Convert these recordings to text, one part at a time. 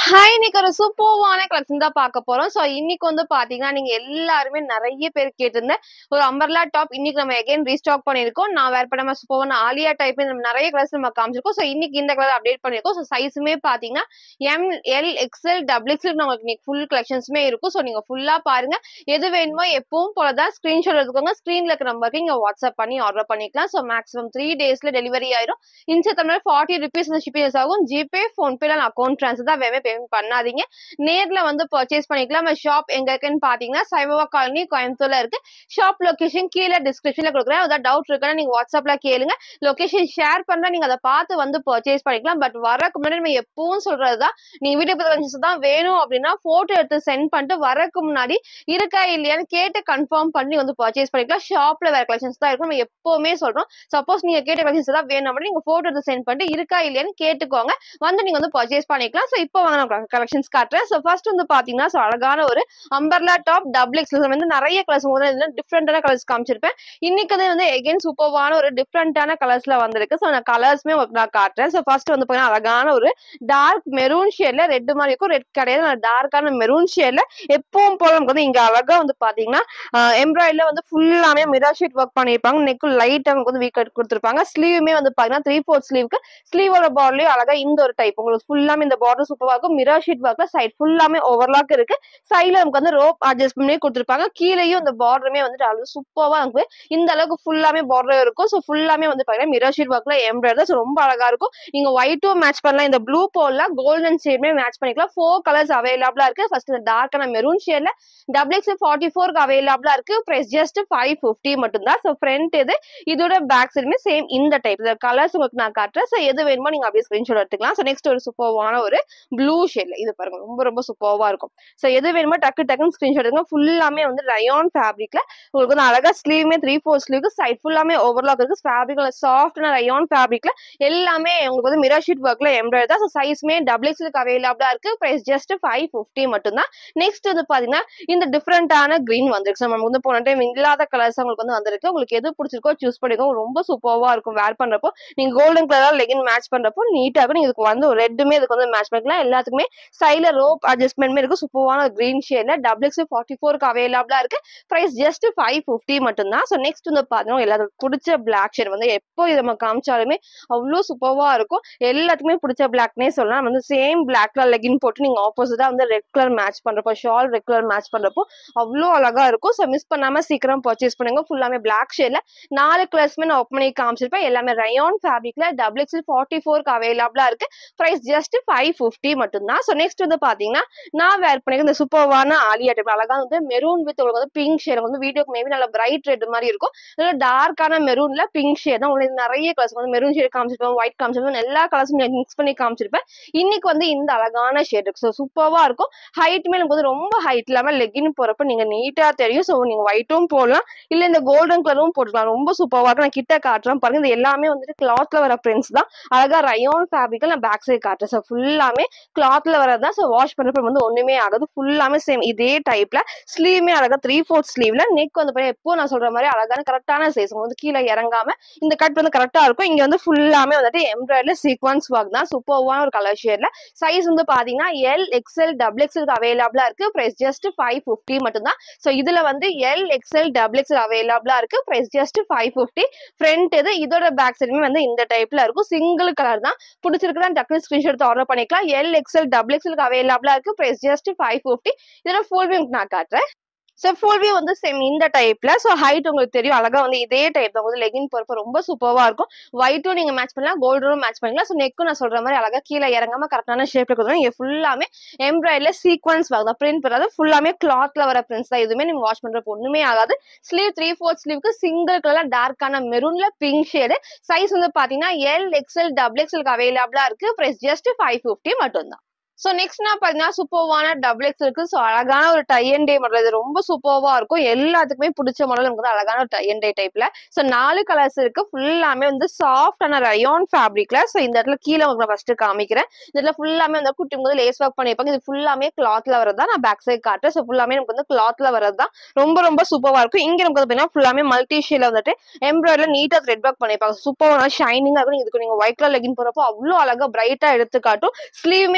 hi இன்னைக்கு ஒரு சூப்பர்வான collection தான் பார்க்க போறோம் ஸோ இன்னைக்கு வந்து பாத்தீங்கன்னா நீங்க எல்லாருமே நிறைய பேர் கேட்டிருந்த ஒரு அம்பர்லா டாப் இன்னைக்கு நம்ம எகைன் ரீஸ்டாக் பண்ணியிருக்கோம் நான் வேர் பண்ணாம சூப்பர்வான ஆலியா டைப் நம்ம நிறைய கலர்ஸ் நம்ம காமிச்சிருக்கோம் ஸோ இன்னைக்கு இந்த கலர் அப்டேட் பண்ணியிருக்கோம் ஸோ சைஸுமே பாத்தீங்கன்னா M L XL double XL நமக்கு இன்னைக்கு ஃபுல் கலெக்ஷன்ஸுமே இருக்கும் ஸோ நீங்க ஃபுல்லா பாருங்க எது வேணுமோ எப்பவும் போல தான் ஸ்கிரீன்ஷாட் எடுத்துக்கோங்க ஸ்க்ரீன்ல இருக்கிற நம்பருக்கு இங்க வாட்ஸ்அப் பண்ணி ஆர்டர் பண்ணிக்கலாம் ஸோ மேக்ஸிமம் த்ரீ டேஸ்ல டெலிவரி ஆயிரும் inside Tamil forty rupees shipping ஆகும் ஜிபே ஃபோன்பே அக்கௌண்ட் ட்ரான்ஸ்ஃபர் தான் வேவே பேமெண்ட் பண்ணாதீங்க நேர்ல வந்து பர்ச்சேஸ் பண்ணிக்கலாம் நம்ம ஷாப் எங்க இருக்குன்னு பாத்தீங்கன்னா சைவா காலனி கோயம்புத்தூர்ல இருக்கு ஷாப் லொகேஷன் கீழே டிஸ்கிரிப்ஷன்ல கொடுக்குறேன் ஏதாவது டவுட் இருக்குன்னா நீங்க வாட்ஸ்அப்ல கேளுங்க லொகேஷன் ஷேர் பண்றேன் நீங்க அதை பார்த்து வந்து பர்ச்சேஸ் பண்ணிக்கலாம் பட் வரக்கு முன்னாடி நம்ம எப்பவும் சொல்றதுதான் நீங்க வீடியோ பத்தி தான் வேணும் அப்படின்னா போட்டோ எடுத்து சென்ட் பண்ணிட்டு வரக்கு முன்னாடி இருக்கா இல்லையான்னு கேட்டு கன்ஃபார்ம் பண்ணி வந்து பர்ச்சேஸ் பண்ணிக்கலாம் ஷாப்ல வேற கலெக்ஷன்ஸ் தான் இருக்கும் நம்ம எப்பவுமே சொல்றோம் சப்போஸ் நீங்க கேட்ட கலெக்ஷன்ஸ் தான் வேணும் அப்படின்னா நீங்க போட்டோ எடுத்து சென்ட் பண்ணிட்டு இருக்கா இல்லையான்னு கேட்டுக்கோங்க வந்து நீங்க வந்து பர்ச்சேஸ் பண்ணிக்கலாம் ஸோ இப்போ வாங்க நான் கலெக்ஷன்ஸ் காட்டுறேன் ஸோ ஃபர்ஸ்ட் வந்து பாத்தீங்கன்னா ஸோ அழகான ஒரு அம்பர்லா டாப் டபுள் எக்ஸ் வந்து நிறைய கலர்ஸ் உங்களுக்கு டிஃப்ரெண்டான கலர்ஸ் காமிச்சிருப்பேன் இன்னைக்கு வந்து வந்து எகைன் சூப்பர்வான ஒரு டிஃப்ரெண்டான கலர்ஸ்ல வந்திருக்கு ஸோ நான் கலர்ஸ்மே உங்களுக்கு நான் காட்டுறேன் ஸோ ஃபர்ஸ்ட் வந்து பாத்தீங்கன்னா அழகான ஒரு டார்க் மெரூன் ஷேட்ல ரெட் மாதிரி இருக்கும் ரெட் கிடையாது டார்க்கான மெரூன் ஷேட்ல எப்பவும் போல நமக்கு வந்து இங்க அழகா வந்து பாத்தீங்கன்னா எம்ப்ராய்டரில வந்து ஃபுல்லாமே மிரர் ஷீட் ஒர்க் பண்ணிருப்பாங்க நெக்கு லைட்டா நமக்கு வந்து வீக் கொடுத்துருப்பாங்க ஸ்லீவுமே வந்து பாத்தீங்கன்னா த்ரீ ஃபோர்த் ஸ்லீவ்க்கு ஸ்லீவோட பார்டர்லயும் அழகா இந்த ஒரு டைப் உங்களுக்கு ஃபுல்லாமே இந்த பார்டர் சூப்பரா இருக்கும் மிரர் ஷீட் ஒர்க்ல சைட் ஃபுல்லாமே ஓவர்லாக் இருக்கு சைட்ல நமக்கு வந்து ரோப் அட்ஜஸ்ட் பண்ணி கொடுத்துருப்பாங்க கீழேயும் இந்த பார்டருமே வந்துட்டு அவ்வளவு சூப்பரா இருக்கு இந்த அளவுக்கு ஃபுல்லாமே பார்டர் இருக்கும் ஸோ ஃபுல்லாமே வந்து பாத்தீங்கன்னா மிரர் ஷீட் ஒர்க்ல எம்ப்ராய்டர் ரொம்ப அழகா இருக்கும் நீங்க ஒயிட்டும் மேட்ச் பண்ணலாம் இந்த ப்ளூ போல்ல கோல்டன் ஷேட்மே மேட்ச் பண்ணிக்கலாம் ஃபோர் கலர்ஸ் அவைலபிளா இருக்கு ஃபர்ஸ்ட் இந்த டார்க்கான மெரூன் ஷேட்ல டபுள் எக்ஸ் ஃபார்ட்டி ஃபோருக்கு அவைலபிளா இருக்கு பிரைஸ் ஜஸ்ட் ஃபைவ் ஃபிஃப்டி மட்டும் தான் ஸோ ஃப்ரண்ட் இது இதோட பேக் சைடுமே சேம் இந்த டைப் இந்த கலர்ஸ் உங்களுக்கு நான் காட்டுறேன் ஸோ எது வேணுமோ நீங்க அப்படியே ஸ்கிரீன்ஷாட் எடுத்துக்கலாம் ஸோ நெக்ஸ்ட் ஒரு சூப்பர்வான ஒரு ப்ளூ ஷேட்ல இது பாருங்க ரொம்ப ரொம்ப சூப்பர்வா இருக்கும் ஸோ எது வேணுமோ டக்கு டக்குன்னு ஸ்கிரீன்ஷாட் எடுங்க ஃபுல்லாமே வந்து ரயான் ஃபேப்ரிக்ல உங்களுக்கு வந்து அழகா ஸ்லீவ்மே த்ரீ ஃபோர் ஸ்லீவ்க்கு சைட் ஃபுல்லாமே ஓவர்லாக் இருக்கு ஃபேப்ரிக் சாஃப்டான ரயான் ஃபேப்ரிக்ல எல்லாமே உங்களுக்கு வந்து மிரர் ஷீட் ஒர்க்ல எம்ப்ராய்டர் தான் ஸோ சைஸ்மே டபுள் எக்ஸ்லுக்கு அவைலபிளா இருக்கு பிரைஸ் ஜஸ்ட் ஃபைவ் ஃபிஃப்டி மட்டும் தான் நெக்ஸ்ட் வந்து பாத்தீங்கன்னா இந்த டிஃப்ரெண்டான கிரீன் வந்திருக்கு நம்ம வந்து போன டைம் இல்லாத கலர்ஸ் உங்களுக்கு வந்து வந்திருக்கு உங்களுக்கு எது பிடிச்சிருக்கோ சூஸ் பண்ணிக்கோ ரொம்ப சூப்பர்வா இருக்கும் வேர் பண்றப்போ நீங்க கோல்டன் கலர் லெகின் மேட்ச் பண்றப்போ நீட்டா இருக்கும் நீங்க இதுக்கு வந்து ரெட்டுமே இதுக்கு வந்து மேட்ச் பண்ணிக்கலாம் எல்லாத்துக்குமே சைட்ல ரோப் அட்ஜஸ்ட்மெண்ட்மே இருக்கு சூப்பரான கிரீன் ஷேட்ல டபுள் எக்ஸ் ஃபார்ட்டி ஃபோருக்கு அவைலபிளா இருக்கு பிரைஸ் ஜஸ்ட் ஃபைவ் ஃபிஃப்டி மட்டும் தான் ஸோ நெக்ஸ்ட் வந்து பாத்தீங்கன்னா எல்லாத்துக்கும் பிடிச்ச பிளாக் ஷேட் வந்து எப்போ இதை நம்ம காமிச்சாலுமே அவ்வளோ சூப்பர்வா இருக்கும் எல்லாத்துக்குமே பிடிச்ச பிளாக்னே சொல்லலாம் வந்து சேம் பிளாக் கலர் லெகின் போட்டு நீங்க ஆப்போசிட்டா வந்து ரெட் கலர் மேட்ச் பண்றப்போ ஷால் ரெட் கலர் மேட்ச் பண்றப்போ அவ்வளோ அழகா இருக்கும் ஸோ மிஸ் பண்ணாம சீக்கிரம் பர்ச்சேஸ் பண்ணுங்க ஃபுல்லாமே பிளாக் ஷேட்ல நாலு கலர்ஸ்மே நான் ஓப்பன் பண்ணி காமிச்சிருப்பேன் எல்லாமே ரயான் ஃபேப்ரிக்ல டபுள் எக்ஸ் ஃபார்ட்டி ஃபோருக்கு அவைலபிளா இருக்கு பிரைஸ் ஜஸ்ட் ஃபைவ் ஃபிஃப்டி மட்டும் தான் ஸோ நெக்ஸ்ட் வந்து பாத்தீங்கன்னா நான் வேர் பண்ணிக்க இந்த சூப்பர்வான ஆலியா டைப் அழகா வந்து மெரூன் வித் உங்களுக்கு வந்து பிங்க் ஷேட் வந்து வீடியோக்கு மேபி நல்ல பிரைட் ரெட் மாதிரி இருக்கும் இதுல டார்க்கான மெரூன்ல பிங்க் ஷேட் தான் உங்களுக்கு நிறைய கலர்ஸ் வந்து மெரூன் ஷேட் காமிச்சிருப்பேன் ஒயிட் காமிச்சிருப்பேன் எல்லா கலர்ஸும் மிக்ஸ் பண்ணி காமிச்சிருப்பேன் இன்னைக்கு வந்து இந்த அழகான ஷேட் இருக்கு ஸோ சூப்பர்வா இருக்கும் ஹைட்டுமே எனக்கு வந்து ரொம்ப ஹைட் இல்லாம லெகின் போறப்ப நீங்க நீட்டா தெரியும் ஸோ நீங்க ஒயிட்டும் போடலாம் இல்ல இந்த கோல்டன் கலரும் போட்டுக்கலாம் ரொம்ப சூப்பர்வா இருக்கும் நான் கிட்ட காட்டுறேன் பாருங்க இது எல்லாமே வந்துட்டு கிளாத்ல வர பிரிண்ட்ஸ் தான் அழகா ரயோன் ஃபேப்ரிக்ல நான் பேக் சைடு காட்டுறேன் ஸோ ஃபுல்லாமே கிளாத்ல வரது தான் ஸோ வாஷ் பண்றப்ப வந்து ஒண்ணுமே ஆகாது ஃபுல்லாமே சேம் இதே டைப்ல ஸ்லீவ்மே அழகா த்ரீ ஃபோர்த் ஸ்லீவ்ல நெக் வந்து பாருங்க எப்போ நான் சொல்ற மாதிரி அழகான கரெக்டான சைஸ் வந்து கீழே இறங்காம இந்த கட் வந்து கரெக்டா இருக்கும் இங்க வந்து ஃபுல்லாமே வந்துட்டு எம்ப்ராய்டர்ல சீக்வன்ஸ் ஒர்க் தான் சூப்பர்வான ஒரு கலர் ஷேட்ல சைஸ் வந்து பாத்தீங்கன்னா எல் எக்ஸ்எல் டபுள் எக்ஸ்எல் அவைலபிளா இருக்கு பிரைஸ் ஜஸ்ட் ஃபைவ் ஃபிஃப்டி மட்டும் தான் ஸோ இதுல வந்து எல் எக்ஸ்எல் டபுள் எக்ஸ்எல் அவைலபிளா இருக்கு price just five fifty front இது இதோட பேக் சைடுமே வந்து இந்த டைப்ல இருக்கும் சிங்கிள் கலர் தான் பிடிச்சிருக்குதான் டக்குனு ஸ்கிரீன்ஷாட் எடுத்து ஆர்டர் பண்ணிக்கலாம் எல் எக்ஸ்எல் டபுள் எக்ஸ்எல் அவைலபிளா இருக்கு பிரைஸ் ஜஸ்ட் ஃபைவ் ஃபிஃப்டி இதோட ஃபுல் விங் நான் காட்டுறேன் ஸோ ஃபுல் வியூ வந்து சேம் இந்த டைப்ல ஸோ ஹைட் உங்களுக்கு தெரியும் அழகா வந்து இதே டைப் தான் வந்து லெகின் போறப்ப ரொம்ப சூப்பர்வா இருக்கும் ஒயிட்டும் நீங்க மேட்ச் பண்ணலாம் கோல்டும் மேட்ச் பண்ணிக்கலாம் ஸோ நெக்கும் நான் சொல்ற மாதிரி அழகா கீழே இறங்காம கரெக்டான ஷேப்ல கொடுத்தோம் இங்க ஃபுல்லாமே எம்ப்ராய்டர்ல சீக்வன்ஸ் தான் பிரிண்ட் வராது ஃபுல்லாமே கிளாத்ல வர பிரிண்ட்ஸ் தான் எதுவுமே நீங்க வாஷ் பண்றப்ப ஒண்ணுமே ஆகாது ஸ்லீவ் த்ரீ ஃபோர்த் ஸ்லீவ்க்கு சிங்கிள் கலர் டார்க்கான மெரூன்ல பிங்க் ஷேடு சைஸ் வந்து பாத்தீங்கன்னா எல் எக்ஸ்எல் டபுள் எக்ஸ்எல்க்கு அவைலபிளா இருக்கு பிரைஸ் ஜஸ்ட் ஃபைவ் ஃபிஃப்டி மட்டும் தான் ஸோ நெக்ஸ்ட் நான் பார்த்தீங்கன்னா சூப்பர்வான டபுள் எக்ஸ் இருக்கு ஸோ அழகான ஒரு டை அண்ட் டே மாடல் இது ரொம்ப சூப்பர்வா இருக்கும் எல்லாத்துக்குமே பிடிச்ச மாடல் எனக்கு வந்து அழகான ஒரு டை அண்ட் டே டைப்ல ஸோ நாலு கலர்ஸ் இருக்கு ஃபுல்லாமே வந்து சாஃப்டான ரயான் ஃபேப்ரிக்ல ஸோ இந்த இடத்துல கீழே உங்களுக்கு நான் ஃபர்ஸ்ட் காமிக்கிறேன் இந்த இடத்துல ஃபுல்லாமே வந்து குட்டி வந்து லேஸ் ஒர்க் பண்ணியிருப்பாங்க இது ஃபுல்லாமே கிளாத்ல வரதா நான் பேக் சைட் காட்டுறேன் ஸோ ஃபுல்லாமே நமக்கு வந்து கிளாத்ல வரது தான் ரொம்ப ரொம்ப சூப்பர்வா இருக்கும் இங்க நமக்கு வந்து பார்த்தீங்கன்னா ஃபுல்லாமே மல்டி ஷேல வந்துட்டு எம்ப்ராய்டர்ல நீட்டா த்ரெட் ஒர்க் பண்ணியிருப்பாங்க சூப்பரான ஷைனிங்கா இருக்கும் இதுக்கு நீங்க ஒயிட் கலர் லெகின் போறப்போ அவ்வளோ அழகா பிரைட்டா எடுத்து காட்டும் ஸ்லீவ்மே பார்த்தீங்கன்னா த்ரீ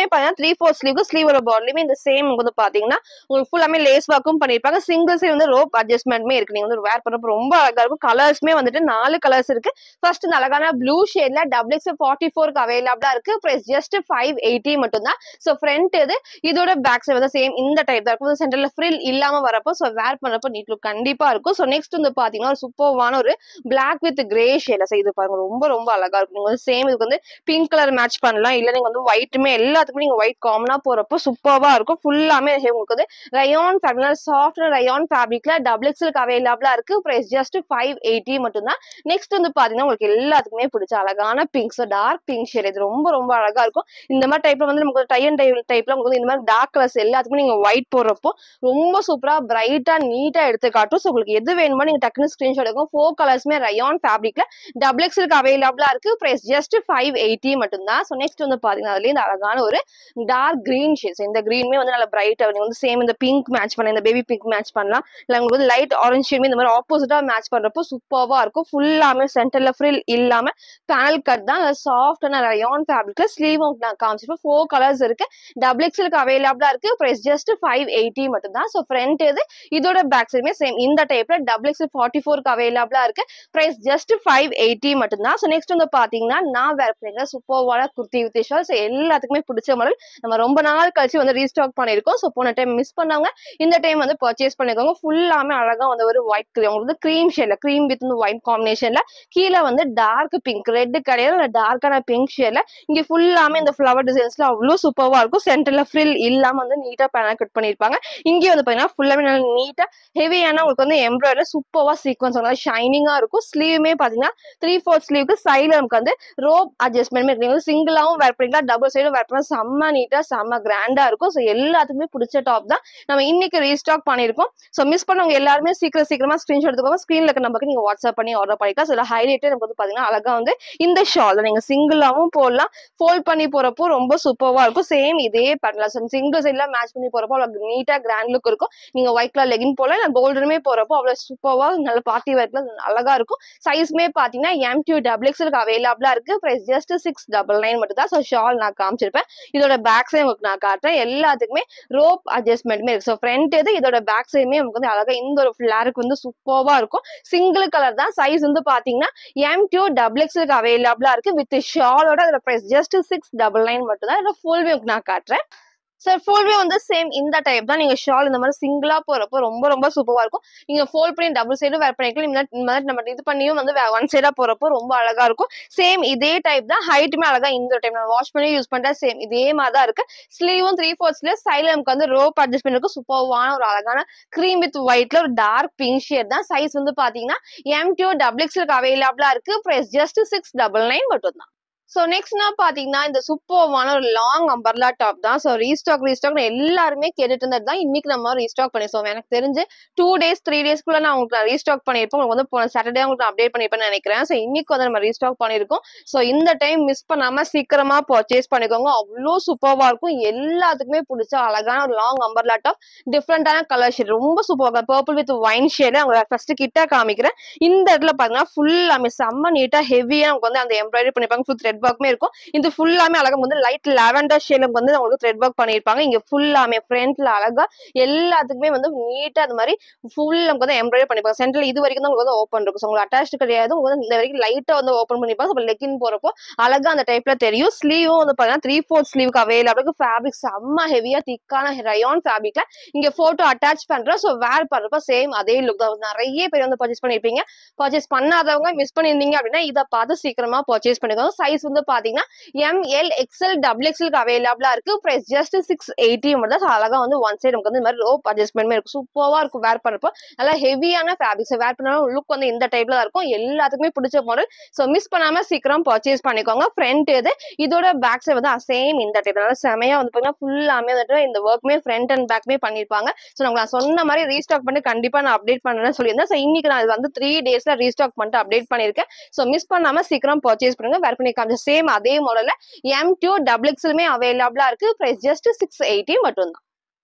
ஃபோர் ஸ்லீவ்க்கு ஸ்லீவோட பாட்லையுமே இந்த சேம் வந்து பாத்தீங்கன்னா உங்களுக்கு ஃபுல்லாமே லேஸ் ஒர்க்கும் பண்ணிருப்பாங்க சிங்கிள் சைடு வந்து ரோப் அட்ஜஸ்ட்மெண்ட்மே இருக்கு நீங்க வந்து வேர் பண்றப்ப ரொம்ப அழகா இருக்கும் கலர்ஸ்மே வந்துட்டு நாலு கலர்ஸ் இருக்கு ஃபர்ஸ்ட் இந்த அழகான ப்ளூ ஷேட்ல டபுள் எக்ஸ் ஃபார்ட்டி ஃபோருக்கு அவைலபிளா இருக்கு பிரைஸ் ஜஸ்ட் ஃபைவ் எயிட்டி மட்டும் தான் ஸோ ஃப்ரண்ட் இது இதோட பேக் சைடு வந்து சேம் இந்த டைப் தான் இருக்கும் சென்டர்ல ஃப்ரில் இல்லாம வரப்போ ஸோ வேர் பண்றப்போ நீட் லுக் கண்டிப்பா இருக்கும் ஸோ நெக்ஸ்ட் வந்து பாத்தீங்கன்னா ஒரு சூப்பர்வான ஒரு பிளாக் வித் கிரே ஷேட்ல செய்து பாருங்க ரொம்ப ரொம்ப அழகா இருக்கும் நீங்க வந்து சேம் இதுக்கு வந்து பிங்க் கலர் மேட்ச் பண்ணலாம் இல்ல நீங்க வந்து ஒயிட்டுமே எல்லாத்துக்குமே நீங்க ஒயிட் காமனா போறப்போ சூப்பர்வா இருக்கும் ஃபுல்லாமே உங்களுக்கு வந்து ரயான் ஃபேப்ரிக் சாஃப்ட் ரயான் ஃபேப்ரிக்ல டபுள் எக்ஸ்எலுக்கு அவைலபிளா இருக்கு பிரைஸ் ஜஸ்ட் ஃபைவ் எயிட்டி மட்டும் தான் நெக்ஸ்ட் வந்து பாத்தீங்கன்னா உங்களுக்கு எல்லாத்துக்குமே பிடிச்ச அழகான pink so dark pink shade இது ரொம்ப ரொம்ப அழகா இருக்கும் இந்த மாதிரி டைப்ல வந்து நமக்கு டை அண்ட் டை டைப்ல உங்களுக்கு வந்து இந்த மாதிரி டார்க் கலர்ஸ் எல்லாத்துக்குமே நீங்க ஒயிட் போடுறப்போ ரொம்ப சூப்பரா பிரைட்டா நீட்டா எடுத்து காட்டும் ஸோ உங்களுக்கு எது வேணுமோ நீங்க டக்குனு ஸ்கிரீன்ஷாட் எடுக்கும் ஃபோர் கலர்ஸ்மே ரயான் ஃபேப்ரிக்ல டபுள் எக்ஸ்எலுக்கு அவைலபிளா இருக்கு பிரைஸ் ஜஸ்ட் ஃபைவ் எயிட்டி மட்டும் தான் ஸோ நெக்ஸ்ட் வந்து பாத்தீங்கன்னா அதுல இந்த அழகான ஒரு டார்க் கிரீன் ஷேட்ஸ் இந்த கிரீனுமே வந்து நல்ல பிரைட்டா நீங்க வந்து சேம் இந்த பிங்க் மேட்ச் பண்ணலாம் இந்த பேபி பிங்க் மேட்ச் பண்ணலாம் இல்ல உங்களுக்கு வந்து லைட் ஆரஞ்சு ஷேட்மே இந்த மாதிரி ஆப்போசிட்டா மேட்ச் பண்றப்போ சூப்பர்வா இருக்கும் ஃபுல்லாமே சென்டர்ல ஃப்ரில் இல்லாம பேனல் கட் தான் சாஃப்டான ரயான் ஃபேப்ரிக்ல ஸ்லீவும் நான் காமிச்சிருப்பேன் ஃபோர் கலர்ஸ் இருக்கு டபுள் எக்ஸ்எலுக்கு அவைலபிளா இருக்கு பிரைஸ் ஜஸ்ட் ஃபைவ் எயிட்டி மட்டும் தான் ஸோ ஃப்ரண்ட் இது இதோட பேக் சைடுமே சேம் இந்த டைப்ல டபுள் எக்ஸ்எல் ஃபார்ட்டி ஃபோருக்கு அவைலபிளா இருக்கு பிரைஸ் ஜஸ்ட் ஃபைவ் எயிட்டி மட்டும் தான் ஸோ நெக்ஸ்ட் வந்து பாத்தீங்கன்னா நான் வேர் பண்ணிருக்க சூப்பர்வான குர்த்தி வித் ஷால் ஸோ எல்லாத்துக்குமே பிடிச்ச மாடல் நம்ம ரொம்ப நாள் கழிச்சு வந்து ரீஸ்டாக் பண்ணிருக்கோம் ஸோ போன டைம் மிஸ் பண்ணவங்க இந்த டைம் வந்து பர்ச்சேஸ் பண்ணிக்கோங்க ஃபுல்லாமே அழகா வந்து ஒரு ஒயிட் கிரீம் உங்களுக்கு வந்து க்ரீம் ஷேட்ல க்ரீம் வித் வந்து ஒயிட் காம்பினேஷன்ல கீழே வந்து டார்க் பிங்க் ரெட் கிடையாது டார்க்கான பிங்க் ஷேட்ல இங்க ஃபுல்லாமே இந்த ஃப்ளவர் டிசைன்ஸ்ல அவ்வளோ சூப்பர்வா இருக்கும் சென்டர்ல ஃப்ரில் இல்லாம வந்து நீட்டா பேனல் கட் பண்ணிருப்பாங்க இங்கே வந்து பாத்தீங்கன்னா ஃபுல்லாமே நல்லா நீட்டா ஹெவியான உங்களுக்கு வந்து எம்ப்ராய்டரி சூப்பர்வா சீக்வன்ஸ் நல்லா ஷைனிங்கா இருக்கும் ஸ்லீவுமே பாத்தீங்கன்னா த்ரீ ஃபோர்த் ஸ்லீவ்க்கு சைடுல நமக்கு வந்து ரோப் அட்ஜஸ்ட்மெண்ட் இருக்கு வந்து சிங்கிளாவும் வேர் பண்ணிக்கலாம் டபுள் சைடும் வேர் பண்ணலாம் செம்ம நீட்டா செம்ம கிராண்டா இருக்கும் ஸோ எல்லாத்துக்குமே பிடிச்ச டாப் தான் நம்ம இன்னைக்கு ரீஸ்டாக் பண்ணிருக்கோம் ஸோ மிஸ் பண்ணவங்க எல்லாருமே சீக்கிரம் சீக்கிரமா ஸ்கிரீன்ஷாட் எடுத்துக்கோங்க ஸ்க்ரீன்ல இருக்க நம்பருக்கு நீங்க வாட்ஸ்அப் பண்ணி ஆர்டர் பண்ணிக்கலாம் ஸோ ஹைலைட்டே நமக்கு வந்து பாத்தீங்கன்னா அழகா வந்து இந்த ஷால் நீங்க சிங்கிளாவும் போடலாம் ஃபோல்ட் பண்ணி போறப்போ ரொம்ப சூப்பர்வா இருக்கும் சேம் இதே பண்ணலாம் சிங்கிள் சைட்ல மேட்ச் பண்ணி போறப்போ அவ்வளவு நீட்டா கிராண்ட் லுக் இருக்கும் நீங்க ஒயிட் கலர் லெகின் போல இல்லை கோல்டனுமே போறப்போ அவ்வளவு சூப்பர்வா நல்ல பார்ட்டி வேர்க்ல அழகா இருக்கும் சைஸ்மே பாத்தீங்கன்னா எம் டூ டபுள் எக்ஸ்எலுக்கு அவைலபிளா இருக்கு price just six double nine மட்டும் தான் ஸோ ஷால் நான் காமிச்சிருப்பேன் இதோட பேக் சைடு உங்களுக்கு நான் காட்டுறேன் எல்லாத்துக்குமே ரோப் அட்ஜஸ்ட்மெண்ட்மே இருக்கு ஸோ ஃப்ரண்ட் இது இதோட பேக் சைடுமே நமக்கு வந்து அழகா இந்த ஒரு ஃபிளாருக்கு வந்து சூப்பர்வா இருக்கும் சிங்கிள் கலர் தான் சைஸ் வந்து பாத்தீங்கன்னா எம் டூ டபுள் எக்ஸ்எலுக்கு அவைலபிளா இருக்கு வித் ஷாலோட அதோட price just six double nine மட்டும் தான் இதோட ஃபுல் வியூ நான் காட்டுறேன் சார் ஃபோல்வே வந்து சேம் இந்த டைப் தான் நீங்க ஷால் இந்த மாதிரி சிங்கிளா போறப்போ ரொம்ப ரொம்ப சூப்பரா இருக்கும் நீங்க ஃபோல்ட் பண்ணி டபுள் சைடும் வேர் பண்ணிக்கலாம் இந்த மாதிரி- இந்த மாதிரி நம்ம இது பண்ணியும் வந்து ஒன் சைடா போறப்போ ரொம்ப அழகா இருக்கும் சேம் இதே டைப் தான் ஹைட்டுமே அழகா இந்த டைப் நான் வாஷ் பண்ணி யூஸ் பண்றேன் சேம் இதே மாதிரி தான் இருக்கு ஸ்லீவும் த்ரீ ஃபோர்த் ஸ்லீவ் சைட்ல நமக்கு வந்து ரோப் அட்ஜஸ்ட்மெண்ட் இருக்கு சூப்பர்வான ஒரு அழகான க்ரீம் வித் ஒயிட்ல ஒரு டார்க் பிங்க் ஷேட் தான் சைஸ் வந்து பாத்தீங்கன்னா எம் டூ டபுள் எக்ஸ்எலுக்கு அவைலபிளா இருக்கு price just six double nine மட்டும் தான் ஸோ நெக்ஸ்ட்னா பாத்தீங்கன்னா இந்த சூப்பர்வான ஒரு லாங் அம்பர்லா டாப் தான் ஸோ ரீஸ்டாக் ரீஸ்டாக் எல்லாருமே கேட்டுட்டு இருந்தது தான் இன்னைக்கு நம்ம ரீஸ்டாக் பண்ணிருக்கோம் எனக்கு தெரிஞ்சு டூ டேஸ் த்ரீ டேஸ்க்குள்ள நான் உங்களுக்கு ரீஸ்டாக் பண்ணியிருப்போம் உங்களுக்கு வந்து போன சாட்டர்டே உங்களுக்கு அப்டேட் பண்ணிருப்பேன்னு நினைக்கிறேன் ஸோ இன்னைக்கு வந்து நம்ம ரீஸ்டாக் பண்ணியிருக்கோம் ஸோ இந்த டைம் மிஸ் பண்ணாம சீக்கிரமா பர்ச்சேஸ் பண்ணிக்கோங்க அவ்வளோ சூப்பர்வா இருக்கும் எல்லாத்துக்குமே பிடிச்ச அழகான ஒரு லாங் அம்பர்லா டாப் டிஃப்ரெண்டான கலர் ஷேட் ரொம்ப சூப்பராக பர்பிள் வித் ஒயின் ஷேடு அவங்க ஃபர்ஸ்ட் கிட்ட காமிக்கிறேன் இந்த இடத்துல பாத்தீங்கன்னா ஃபுல்லாமே செம்ம நீட்டா ஹெவியா நமக்கு வந்து அந்த எம்ப்ராய்டரி பண்ணிருப்பாங்க ஃபுல் த்ரெட் ஒர்க்குமே இருக்கும் இது ஃபுல்லாமே அழகா வந்து லைட் லாவெண்டர் ஷேட்ல வந்து உங்களுக்கு த்ரெட் ஒர்க் பண்ணிருப்பாங்க இங்க ஃபுல்லாமே ஃப்ரண்ட்ல அழகா எல்லாத்துக்குமே வந்து நீட்டா அந்த மாதிரி ஃபுல் நமக்கு வந்து எம்ப்ராய்டரி பண்ணிருப்பாங்க சென்டர்ல இது வரைக்கும் தான் உங்களுக்கு வந்து ஓப்பன் இருக்கும் ஸோ உங்களுக்கு அட்டாச் கிடையாது உங்களுக்கு வந்து இந்த வரைக்கும் லைட்டா வந்து ஓப்பன் பண்ணிருப்பாங்க அப்போ லெக்கின் போறப்போ அழகா அந்த டைப்ல தெரியும் ஸ்லீவும் வந்து பாத்தீங்கன்னா த்ரீ ஃபோர்த் ஸ்லீவுக்கு அவைலபிள் இருக்கு ஃபேப்ரிக் செம்ம ஹெவியா திக்கான ரயான் ஃபேப்ரிக்ல இங்க போட்டோ அட்டாச் பண்றோம் ஸோ வேர் பண்றப்ப சேம் அதே லுக் தான் நிறைய பேர் வந்து பர்ச்சேஸ் பண்ணிருப்பீங்க பர்ச்சேஸ் பண்ணாதவங்க மிஸ் பண்ணியிருந்தீங்க அப்படின்னா இதை பார்த்து சீக்கிரமா பர்ச்சேஸ் பண்ணிக்கோங்க சைஸ் வந்து பாத்தீங்கன்னா எம்எல் எக்ஸ்எல் டபுள் எக்ஸ்எலுக்கு அவைலபிளா இருக்கு பிரைஸ் ஜஸ்ட் சிக்ஸ் எயிட்டி மட்டும் தான் So, அழகா வந்து ஒன் சைடு நமக்கு வந்து இந்த மாதிரி ரோப் அட்ஜஸ்ட்மெண்ட் இருக்கும் சூப்பரா இருக்கும் வேர் பண்றப்போ நல்லா ஹெவியான ஃபேப்ரிக்ஸ் வேர் பண்ணாலும் லுக் வந்து இந்த டைப்ல தான் இருக்கும் எல்லாத்துக்குமே பிடிச்ச மாடல் ஸோ மிஸ் பண்ணாம சீக்கிரம் பர்ச்சேஸ் பண்ணிக்கோங்க ஃப்ரண்ட் இது இதோட பேக் சைடு வந்து சேம் இந்த டைப் நல்லா செமையா வந்து பாத்தீங்கன்னா ஃபுல்லாமே வந்துட்டு இந்த ஒர்க்குமே ஃப்ரண்ட் அண்ட் பேக்மே பண்ணிருப்பாங்க ஸோ நம்ம நான் சொன்ன மாதிரி ரீஸ்டாக் பண்ணி கண்டிப்பா நான் அப்டேட் பண்ணுறேன்னு சொல்லியிருந்தேன் ஸோ இன்னைக்கு நான் இது வந்து த்ரீ டேஸ்ல ரீஸ்டாக் பண்ணிட்டு அப்டேட் பண்ணிருக்கேன் ஸோ மிஸ் பண்ணாம சீக்கிரம் பர்ச்சேஸ் பண்ணுங்க வேர் பண்ணி காமிச்ச சேம் அதே மாடல்ல எம் டூ டபுள் எக்ஸ்எலுமே அவைலபிளா இருக்கு பிரைஸ் ஜஸ்ட் சிக்ஸ் எயிட்டி மட்டும் தான்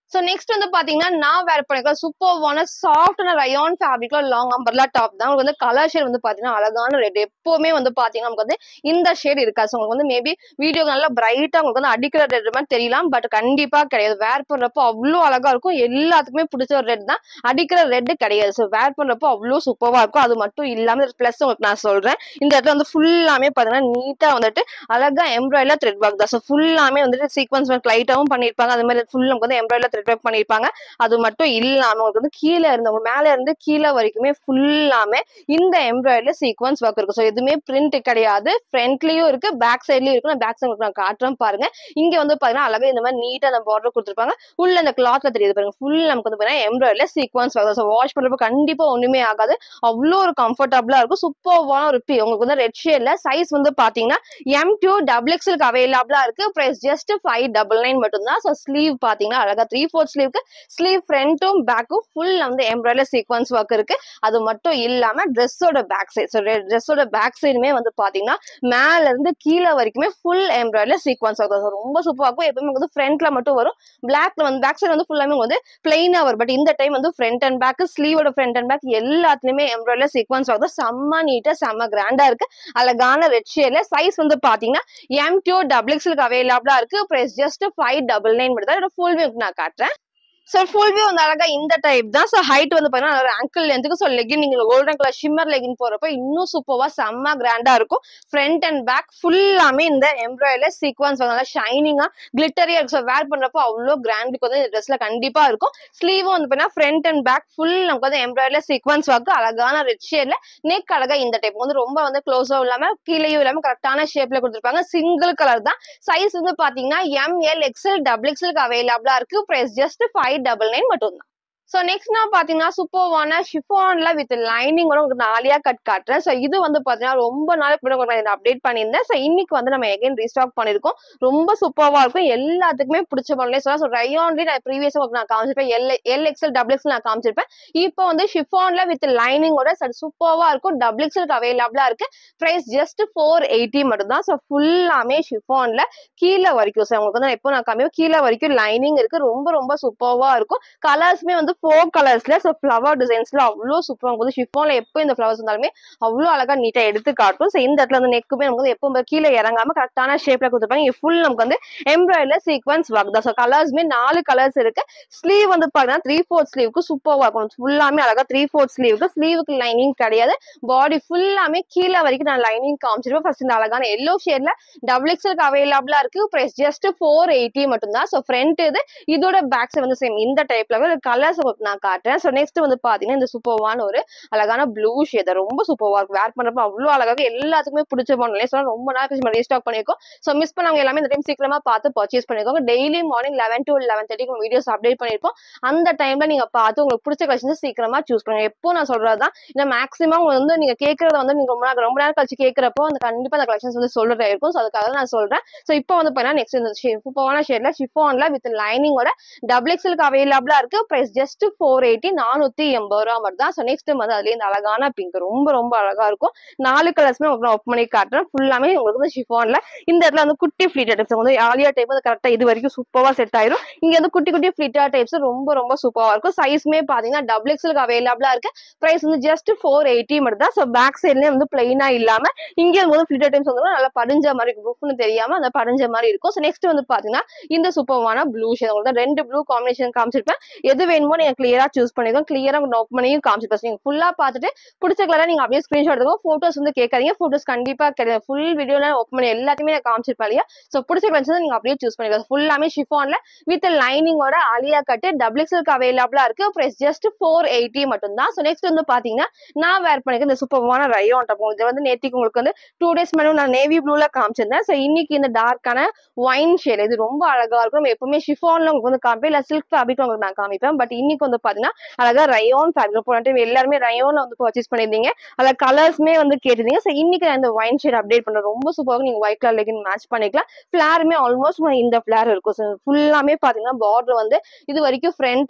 ஸோ நெக்ஸ்ட் வந்து பாத்தீங்கன்னா நான் வேர் பண்ணிருக்க சூப்பர்வான சாஃப்டான ரயான் ஃபேப்ரிக்ல லாங் அம்பர்லா டாப் தான் உங்களுக்கு வந்து கலர் ஷேட் வந்து பாத்தீங்கன்னா அழகான ரெட் எப்பவுமே வந்து பாத்தீங்கன்னா நமக்கு வந்து இந்த ஷேட் இருக்காது ஸோ உங்களுக்கு வந்து மேபி வீடியோ நல்லா பிரைட்டா உங்களுக்கு வந்து அடிக்கிற ரெட் மாதிரி தெரியலாம் பட் கண்டிப்பா கிடையாது வேர் பண்றப்போ அவ்வளோ அழகா இருக்கும் எல்லாத்துக்குமே பிடிச்ச ஒரு ரெட் தான் அடிக்கிற ரெட் கிடையாது ஸோ வேர் பண்றப்போ அவ்வளோ சூப்பரா இருக்கும் அது மட்டும் இல்லாம பிளஸ் உங்களுக்கு நான் சொல்றேன் இந்த இடத்துல வந்து ஃபுல்லாமே பாத்தீங்கன்னா நீட்டா வந்துட்டு அழகா எம்ப்ராய்டர் த்ரெட் ஒர்க் தான் ஸோ ஃபுல்லாமே வந்துட்டு சீக்வன்ஸ் ஒர்க் லைட்டாவும் பண்ணிருப்பாங்க அது மாதிரி ஃபுல் நமக்கு வந்து எம்ப்ராய்டர் த்ரெட் ஒர்க் பண்ணிருப்பாங்க அது மட்டும் இல்லாம உங்களுக்கு வந்து கீழே இருந்தவங்க மேல இருந்து கீழே வரைக்குமே ஃபுல்லாமே இந்த எம்ப்ராய்டர்ல சீக்வன்ஸ் ஒர்க் இருக்கும் ஸோ எதுவுமே பிரிண்ட் கிடையாது ஃப்ரண்ட்லயும் இருக்கு பேக் சைட்லயும் இருக்கு நான் பேக் சைடு நான் காட்டுறேன் பாருங்க இங்க வந்து பாத்தீங்கன்னா அழகா இந்த மாதிரி நீட்டா அந்த பார்டர் கொடுத்துருப்பாங்க உள்ள அந்த கிளாத்ல தெரியுது பாருங்க ஃபுல் நமக்கு வந்து பாத்தீங்கன்னா எம்ப்ராய்டர்ல சீக்வன்ஸ் ஒர்க் ஸோ வாஷ் பண்றப்ப கண்டிப்பா ஒண்ணுமே ஆகாது அவ்வளோ ஒரு கம்ஃபர்டபுளா இருக்கும் சூப்பர்வான ஒரு பி உங்களுக்கு வந்து ரெட் ஷேட்ல சைஸ் வந்து பாத்தீங்கன்னா எம் டூ டபுள் எக்ஸ்எலுக்கு அவைலபிளா இருக்கு price just five double nine மட்டும் தான் ஸோ ஸ்லீவ் பாத்தீங்கன்னா அழகா த்ரீ ஃபோர்த் ஸ்லீவ்க்கு ஸ்லீவ் ஃப்ரண்ட்டும் பேக்கும் ஃபுல் வந்து எம்ப்ராய்டர் சீக்வன்ஸ் ஒர்க் இருக்கு அது மட்டும் இல்லாம ட்ரெஸ்ஸோட பேக் சைடு ஸோ ட்ரெஸ்ஸோட பேக் சைடுமே வந்து பாத்தீங்கன்னா மேல இருந்து கீழே வரைக்குமே full embroider sequence work So ரொம்ப சூப்பரா இருக்கும் எப்பவுமே வந்து ஃப்ரண்ட்ல மட்டும் வரும் பிளாக்ல வந்து பேக் சைடு வந்து ஃபுல்லாமே வந்து பிளைனா வரும் பட் இந்த டைம் வந்து ஃப்ரண்ட் அண்ட் பேக் ஸ்லீவோட ஃப்ரண்ட் அண்ட் பேக் எல்லாத்துலயுமே எம்ப்ராய்டர் சீக்வன்ஸ் ஒர்க் செம்ம நீட்டா செம்ம கிராண்டா இருக்கு அழகான ரெட் ஷேட்ல சைஸ் வந்து பாத்தீங்கன்னா எம் டூ டபுள் எக்ஸ்எலுக்கு அவைலபிளா இருக்கு price just five double nine மட்டும் தான் இதோட ஃபுல் வியூ நான் காட்டுறேன் ஸோ ஃபுல் வியூ வந்து அழகா இந்த டைப் தான் ஸோ ஹைட் வந்து பார்த்தீங்கன்னா ஒரு ஆங்கிள் லென்த்துக்கு ஸோ லெகின் நீங்க கோல்டன் கலர் ஷிம்மர் லெகின் போறப்ப இன்னும் சூப்பர்வா செம்ம கிராண்டா இருக்கும் ஃப்ரண்ட் அண்ட் பேக் ஃபுல்லாமே இந்த எம்ப்ராய்டர் சீக்வன்ஸ் நல்லா ஷைனிங்கா கிளிட்டரியா இருக்கும் ஸோ வேர் பண்றப்போ அவ்வளோ கிராண்டுக்கு வந்து இந்த ட்ரெஸ்ல கண்டிப்பா இருக்கும் ஸ்லீவும் வந்து பார்த்தீங்கன்னா ஃப்ரண்ட் அண்ட் பேக் ஃபுல் நமக்கு வந்து எம்ப்ராய்டர் சீக்வன்ஸ் ஒர்க் அழகான ரெட் ஷேட்ல நெக் அழகா இந்த டைப் வந்து ரொம்ப வந்து க்ளோஸும் இல்லாம கீழேயும் இல்லாம கரெக்டான ஷேப்ல கொடுத்துருப்பாங்க சிங்கிள் கலர் தான் சைஸ் வந்து பாத்தீங்கன்னா எம்எல் எக்ஸ்எல் டபுள் எக்ஸ்எலுக்கு அவைலபிளா இருக்கு price just five double nine மட்டும் தான் ஸோ நெக்ஸ்ட் நான் பார்த்தீங்கன்னா சூப்பர்வான ஷிஃபான்ல வித் லைனிங்கோட உங்களுக்கு நான் ஆலியா கட் காட்டுறேன் ஸோ இது வந்து பார்த்தீங்கன்னா ரொம்ப நாளைக்கு முன்னாடி உங்களுக்கு நான் அப்டேட் பண்ணியிருந்தேன் ஸோ இன்னைக்கு வந்து நம்ம எகைன் ரீஸ்டாக் பண்ணியிருக்கோம் ரொம்ப சூப்பராக இருக்கும் எல்லாத்துக்குமே பிடிச்ச பண்ணலே சொல்லலாம் ஸோ ரயோன்லேயே நான் ப்ரீவியஸாக உங்களுக்கு நான் காமிச்சிருப்பேன் L L XL double XL நான் காமிச்சிருப்பேன் இப்போ வந்து ஷிஃபான்ல வித் லைனிங்கோட சூப்பராக இருக்கும் டபுள் எக்ஸ்எலுக்கு அவைலபிளாக இருக்கு ப்ரைஸ் ஜஸ்ட் ஃபோர் எயிட்டி மட்டும் தான் ஸோ ஃபுல்லாமே ஷிஃபான்ல கீழே வரைக்கும் சார் உங்களுக்கு வந்து எப்போ நான் காமியும் கீழே வரைக்கும் லைனிங் இருக்கு ரொம்ப ரொம்ப சூப்பராக இருக்கும் கலர்ஸ்மே வந்து ஃபோர் கலர்ஸ்ல ஸோ ஃப்ளவர் டிசைன்ஸ்ல அவ்வளோ சூப்பராக இருக்கும் ஷிஃபான்ல எப்போ இந்த ஃப்ளவர்ஸ் இருந்தாலுமே அவ்வளோ அழகா நீட்டா எடுத்து காட்டும் ஸோ இந்த இடத்துல வந்து நெக்குமே நமக்கு வந்து எப்போ கீழே இறங்காம கரெக்டான ஷேப்ல கொடுத்துருப்பாங்க இங்க ஃபுல் நமக்கு வந்து எம்ப்ராய்டர் சீக்வன்ஸ் ஒர்க் தான் ஸோ கலர்ஸ்மே நாலு கலர்ஸ் இருக்கு ஸ்லீவ் வந்து பாத்தீங்கன்னா த்ரீ ஃபோர்த் ஸ்லீவுக்கு சூப்பராக இருக்கும் ஃபுல்லாமே அழகா த்ரீ ஃபோர்த் ஸ்லீவுக்கு ஸ்லீவுக்கு லைனிங் கிடையாது பாடி ஃபுல்லாமே கீழே வரைக்கும் நான் லைனிங் காமிச்சிருப்பேன் ஃபர்ஸ்ட் இந்த அழகான எல்லோ ஷேட்ல டபுள் எக்ஸ்எலுக்கு அவைலபிளா இருக்கு பிரைஸ் ஜஸ்ட் ஃபோர் எயிட்டி மட்டும் தான் ஸோ ஃப்ரண்ட் இது இதோட பேக் சைடு வந்து சேம் இந்த டைப்ல கலர்ஸ் நான் காட்டுறேன் ஸோ நெக்ஸ்ட் வந்து பாத்தீங்கன்னா இந்த சூப்பர்வான ஒரு அழகான ப்ளூ ஷேட் ரொம்ப சூப்பர்வா இருக்கும் வேர் பண்றப்ப அவ்வளோ அழகாக எல்லாத்துக்குமே பிடிச்ச பண்ணலே சொன்னா ரொம்ப நாள் கழிச்சு ரீஸ்டாக் பண்ணியிருக்கோம் ஸோ மிஸ் பண்ணவங்க எல்லாமே இந்த டைம் சீக்கிரமா பார்த்து பர்ச்சேஸ் பண்ணிருக்கோங்க daily morning eleven to eleven தேர்ட்டிக்கு வீடியோஸ் அப்டேட் பண்ணிருப்போம் அந்த டைம்ல நீங்க பார்த்து உங்களுக்கு பிடிச்ச கலெக்ஷன் சீக்கிரமா சூஸ் பண்ணுங்க எப்போ நான் சொல்றதுதான் இந்த மேக்ஸிமம் வந்து நீங்க கேட்கறத வந்து நீங்க ரொம்ப நேரம் ரொம்ப நேரம் கழிச்சு கேட்கறப்போ அந்த கண்டிப்பா அந்த கலெக்ஷன்ஸ் வந்து சொல்றதா இருக்கும் ஸோ அதுக்காக நான் சொல்றேன் ஸோ இப்போ வந்து பாத்தீங்கன்னா நெக்ஸ்ட் இந்த சூப்பரான ஷேட்ல ஷிஃபான்ல வித் லைனிங்கோட டபுள் எக்ஸ்எலுக்கு அவைலபிளா இருக்கு பிரைஸ் ஜஸ்ட் ஃபோர் எயிட்டி நானூத்தி எண்பது ரூபா மட்டும் தான் ஸோ நெக்ஸ்ட் வந்து அதுல இந்த அழகான பிங்க் ரொம்ப ரொம்ப அழகா இருக்கும் நாலு கலர்ஸ்மே உங்களுக்கு நான் ஒப் பண்ணி காட்டுறேன் ஃபுல்லாமே உங்களுக்கு வந்து ஷிஃபான்ல இந்த இடத்துல வந்து குட்டி ஃபிளீட்டர் டைப்ஸ் வந்து ஆலியா டைப் வந்து கரெக்டா இது வரைக்கும் சூப்பரா செட் ஆயிரும் இங்க வந்து குட்டி குட்டி ஃபிளிட்டர் டைப்ஸ் ரொம்ப ரொம்ப சூப்பரா இருக்கும் சைஸ்மே பாத்தீங்கன்னா டபுள் எக்ஸ்எலுக்கு அவைலபிளா இருக்கு பிரைஸ் வந்து ஜஸ்ட் ஃபோர் எயிட்டி மட்டும் தான் ஸோ பேக் சைட்லயே வந்து பிளைனா இல்லாம இங்கே வந்து ஃபிளிட்டர் டைப்ஸ் வந்து நல்லா படிஞ்ச மாதிரி இருக்கும் புஃப்னு தெரியாம அந்த படிஞ்ச மாதிரி இருக்கும் ஸோ நெக்ஸ்ட் வந்து பாத்தீங்கன்னா இந்த சூப்பர்வான ப்ளூ ஷேட் உங்களுக்கு தான் ரெண்டு ப்ளூ காம்பினேஷன் காமிச்சிருப்பேன் எது வேணுமோ நீங்க கிளியரா சூஸ் பண்ணிக்கோங்க கிளியரா நோட் பண்ணியும் காமிச்சிருப்பேன் நீங்க ஃபுல்லா பார்த்துட்டு பிடிச்ச கலரா நீங்க அப்படியே ஸ்கிரீன்ஷாட் எடுத்துக்கோ போட்டோஸ் வந்து கேட்காதீங்க போட்டோஸ் கண்டிப்பா கிடையாது ஃபுல் வீடியோல ஓப்பன் பண்ணி எல்லாத்தையுமே நான் காமிச்சிருப்பேன் இல்லையா ஸோ பிடிச்ச கலெக்ஷன் நீங்க அப்படியே சூஸ் பண்ணிக்கலாம் ஃபுல்லாமே ஷிஃபான்ல வித் லைனிங்கோட ஆலியா கட்டு டபுள் எக்ஸ்எலுக்கு அவைலபிளா இருக்கு பிரைஸ் ஜஸ்ட் ஃபோர் எயிட்டி மட்டும் தான் ஸோ நெக்ஸ்ட் வந்து பாத்தீங்கன்னா நான் வேர் பண்ணிக்க இந்த சூப்பர்வான ரயோன் டாப் இது வந்து நேத்திக்கு உங்களுக்கு வந்து டூ டேஸ் முன்னாடி நான் நேவி ப்ளூல காமிச்சிருந்தேன் ஸோ இன்னைக்கு இந்த டார்க்கான ஒயின் ஷேட் இது ரொம்ப அழகா இருக்கும் நம்ம எப்பவுமே ஷிஃபான்ல உங்களுக்கு வந்து காமிப்பேன் இல்ல சில்க் ஃபேப்ரிக் உங்களுக்கு நான் காமிப்பேன் பட் இன்னைக்கு வந்து பாத்தீங்கன்னா அழகா ரயோன் ஃபேப்ரிக் போன டைம் எல்லாருமே ரயோன்ல வந்து பர்ச்சேஸ் பண்ணிருந்தீங்க அதுல கலர்ஸ்மே வந்து கேட்டிருந்தீங்க ஸோ இன்னைக்கு நான் இந்த ஒயின் ஷேட் அப்டேட் பண்றேன் ரொம்ப சூப்பராக நீங்க ஒயிட் கலர் லெகின் மேட்ச் பண்ணிக்கலாம் ஃபிளாருமே ஆல்மோஸ்ட் இந்த ஃபிளார் இருக்கும் ஸோ ஃபுல்லாமே பாத்தீங்கன்னா பார்டர் வந்து இது வரைக்கும் ஃப்ரண்ட் இது